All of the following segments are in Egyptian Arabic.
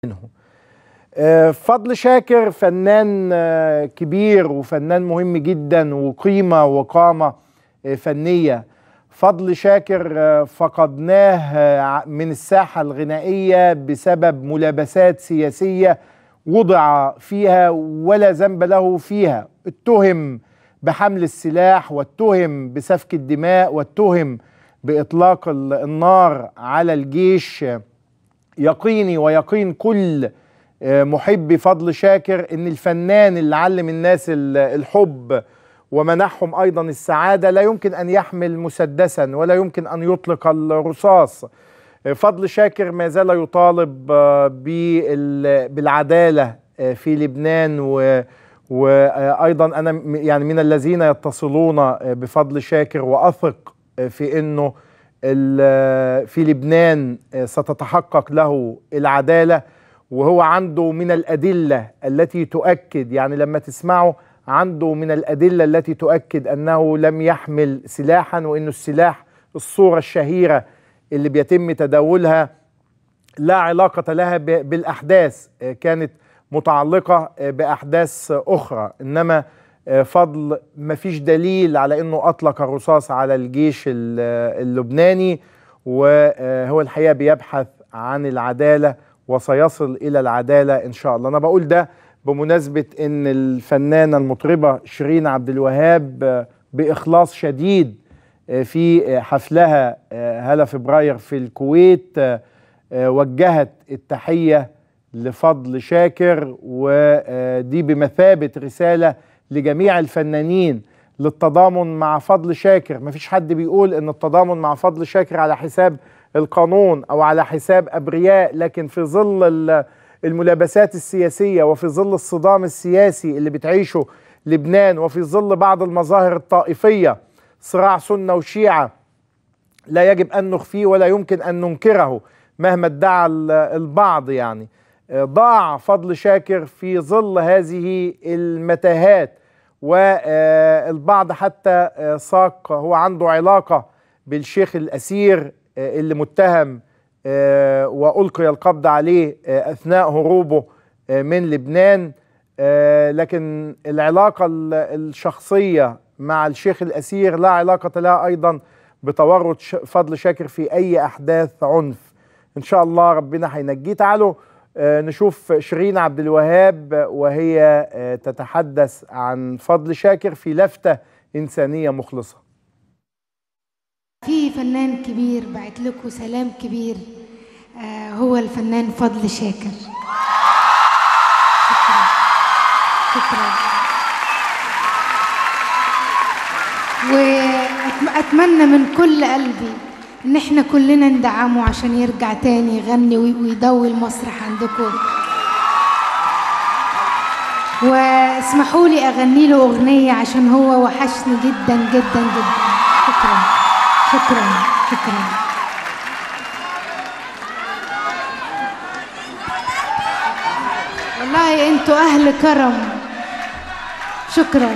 منه آه، فضل شاكر فنان آه، كبير وفنان مهم جدا وقيمة وقامة آه، فنية فضل شاكر آه، فقدناه آه، من الساحة الغنائية بسبب ملابسات سياسية وضع فيها ولا ذنب له فيها اتهم بحمل السلاح واتهم بسفك الدماء واتهم بإطلاق ال- النار على الجيش يقيني ويقين كل آه، محبي فضل شاكر ان الفنان اللي علم الناس ال- الحب ومنحهم ايضا السعاده لا يمكن ان يحمل مسدسا ولا يمكن ان يطلق الرصاص آه، فضل شاكر ما زال يطالب آه، بال- بالعداله آه، في لبنان و وايضا انا م- يعني من الذين يتصلون آه، بفضل شاكر واثق آه، في انه ال- في لبنان آه، ستتحقق له العداله وهو عنده من الادله التي تؤكد يعني لما تسمعه عنده من الادله التي تؤكد انه لم يحمل سلاحا وانه السلاح الصوره الشهيره اللي بيتم تداولها لا علاقة لها ب- بالأحداث آه، كانت متعلقة آه، بأحداث أخرى إنما آه، فضل ما فيش دليل على أنه أطلق الرصاص على الجيش ال- آه، اللبناني وهو الحقيقة بيبحث عن العدالة وسيصل إلى العدالة إن شاء الله أنا بقول ده بمناسبة أن الفنانة المطربة شيرين عبد الوهاب آه، بإخلاص شديد آه، في آه، حفلها آه، هلا فبراير في الكويت آه، آه، وجهت التحية لفضل شاكر ودي بمثابة رسالة لجميع الفنانين للتضامن مع فضل شاكر مفيش حد بيقول ان التضامن مع فضل شاكر على حساب القانون او على حساب ابرياء لكن في ظل ال- الملابسات السياسية وفي ظل الصدام السياسي اللي بتعيشه لبنان وفي ظل بعض المظاهر الطائفية صراع سنة وشيعة لا يجب ان نخفيه ولا يمكن ان ننكره مهما ادعى ال- البعض يعني آه، ضاع فضل شاكر في ظل هذه المتاهات والبعض حتى آه، ساق هو عنده علاقه بالشيخ الاسير آه، اللي متهم آه، والقي القبض عليه آه، اثناء هروبه آه، من لبنان آه، لكن العلاقه ال- الشخصيه مع الشيخ الاسير لا علاقه لها ايضا بتورط ش- فضل شاكر في اي احداث عنف ان شاء الله ربنا هينجيه تعالوا آه، نشوف شيرين عبد الوهاب وهي آه، تتحدث عن فضل شاكر في لفتة إنسانية مخلصة في فنان كبير بعت لكم سلام كبير آه هو الفنان فضل شاكر شكرا شكرا وأتمنى من كل قلبي إن إحنا كلنا ندعمه عشان يرجع تاني يغني وي- ويضوي المسرح عندكم واسمحوا لي أغني له أغنية عشان هو وحشني جدا جدا جدا شكرا شكرا شكرا والله انتوا اهل كرم شكرا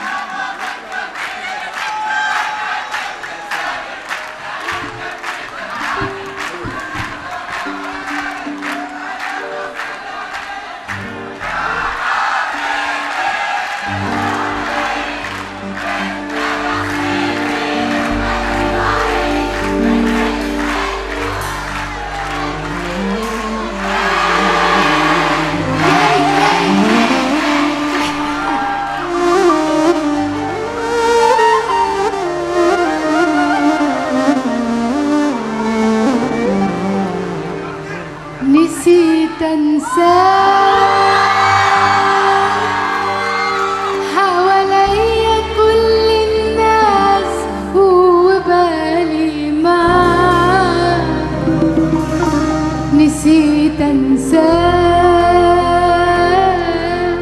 نسيت انساك حواليا كل الناس وبالي معاك نسيت انساك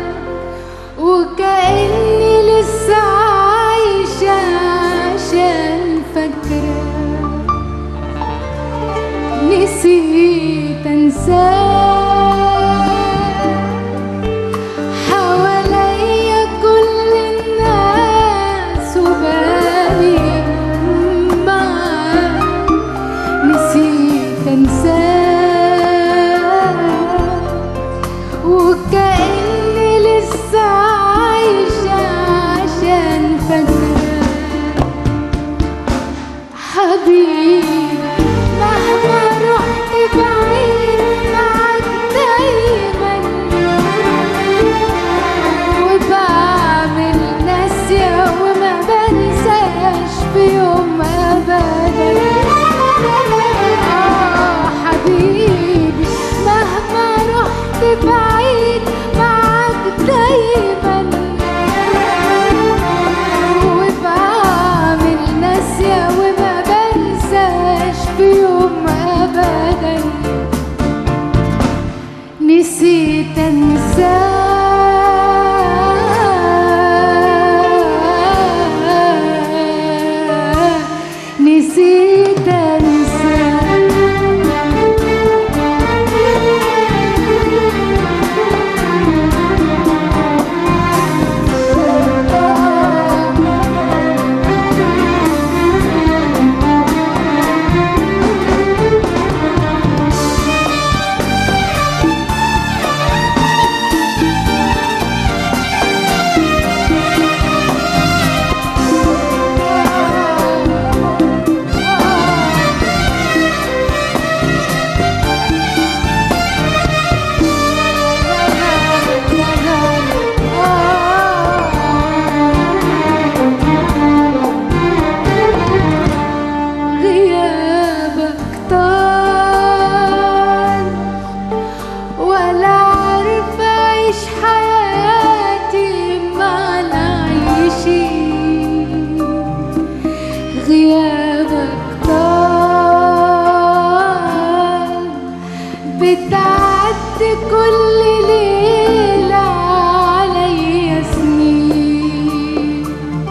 وكأني لسه عايشة عشان فاكراك نسيت انساك بعيد معاك دايما وبعمل ناسية وما بنساش في يوم أبدا نسيت أنساه نسيت أنساه غيابك طال ولا عارف اعيش حياتي مع العايشين غيابك طال بتعدي كل ليلة عليا سنين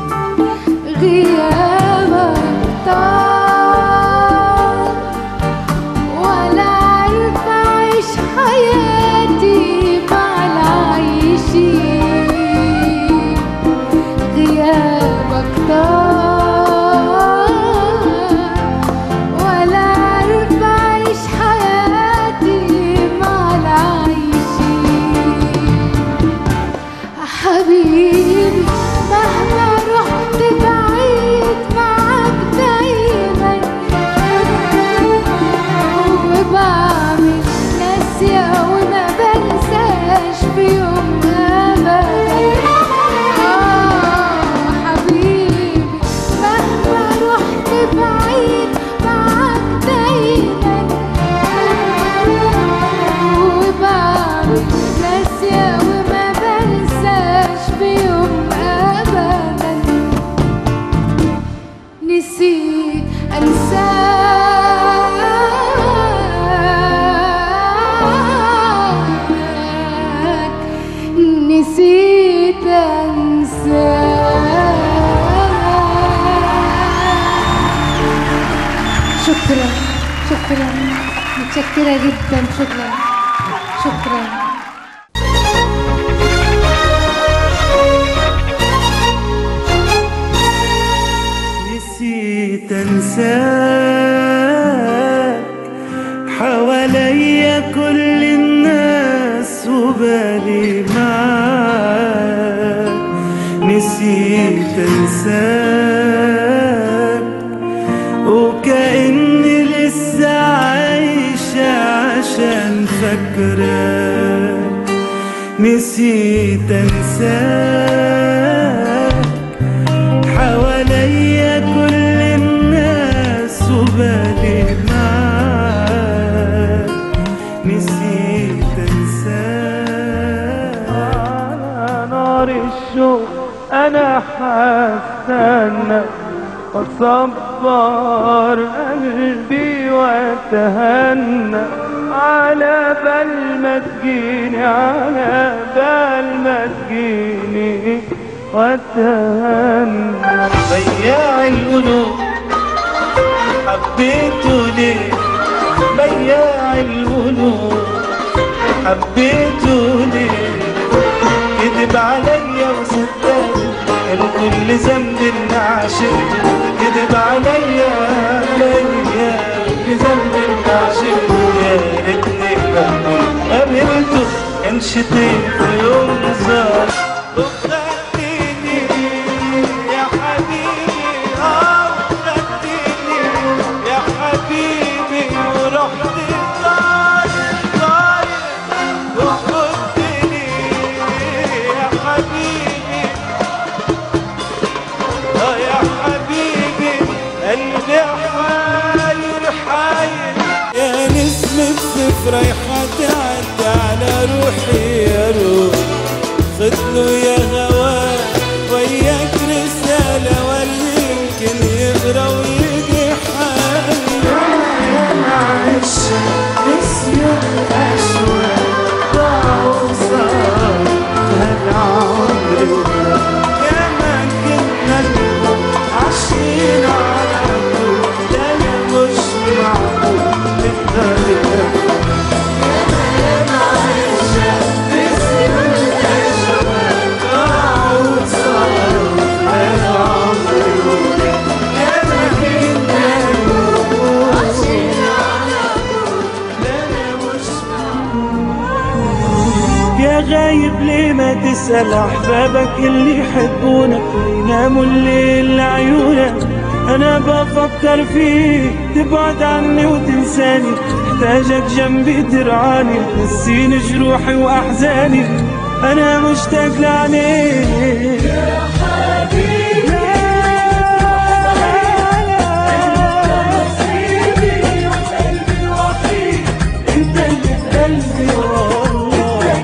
غيابك طال ولا عارف اعيش حياتي مع العايشين غيابك طال ولا عارف اعيش حياتي مع العايشين حبيبي مهما رحت بعيد معاك دايما وبعمل ناسية وما بنساش في يوم أبدا آه حبيبي مهما رحت بعيد معاك دايما وبعمل ناسية وما بنساش في يوم أبدا نسيت أنساك نسيت أنساك شكرا شكرا متشكرة جدا شكرا شكرا نسيت انساك حواليا كل الناس وبالي معاك نسيت انساك وكأني لسه عايشة عشان فاكراك نسيت انساك حواليا كل الناس وبالي معاك نسيت انساك على نار الشوق انا حستنى واصبر قلبي واتهنى على بال ما تجيني على بال ما تجيني واتهنى بياع القلوب حبيته ليه بياع القلوب حبيته ليه كذب عليا وصدقني كان كل ذنب اني عاشقته كذب عليا عليا كل ذنب اني عاشقته يا ريتني كنت قابلته كانش طيب في يوم زار وخدتني يا حبيبي اه وخدتني يا حبيبي ورحت طاير طاير وخدتني يا حبيبي اه يا حبيبي قلبي حاير حاير يا نسمة صفر رايحة تعدي على روحي يا غايب ليه ما تسأل أحبابك اللي يحبونك ويناموا الليل لعيونك أنا بفكر فيك تبعد عني وتنساني محتاجك جنبي ترعاني تنسيني جروحي وأحزاني أنا مشتاق لعينيك انت اللي في قلبي والله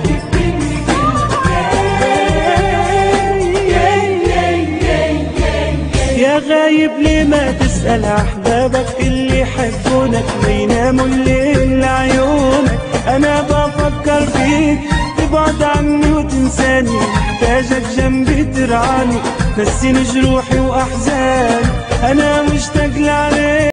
يا غايب ليه ما تسأل أحبابك اللي يحبونك ويناموا الليل لعيونك أنا بفكر فيك تبعد عني وتنساني محتاجك جنبي ترعاني نسيني جروحي وأحزاني أنا مشتاق لعليك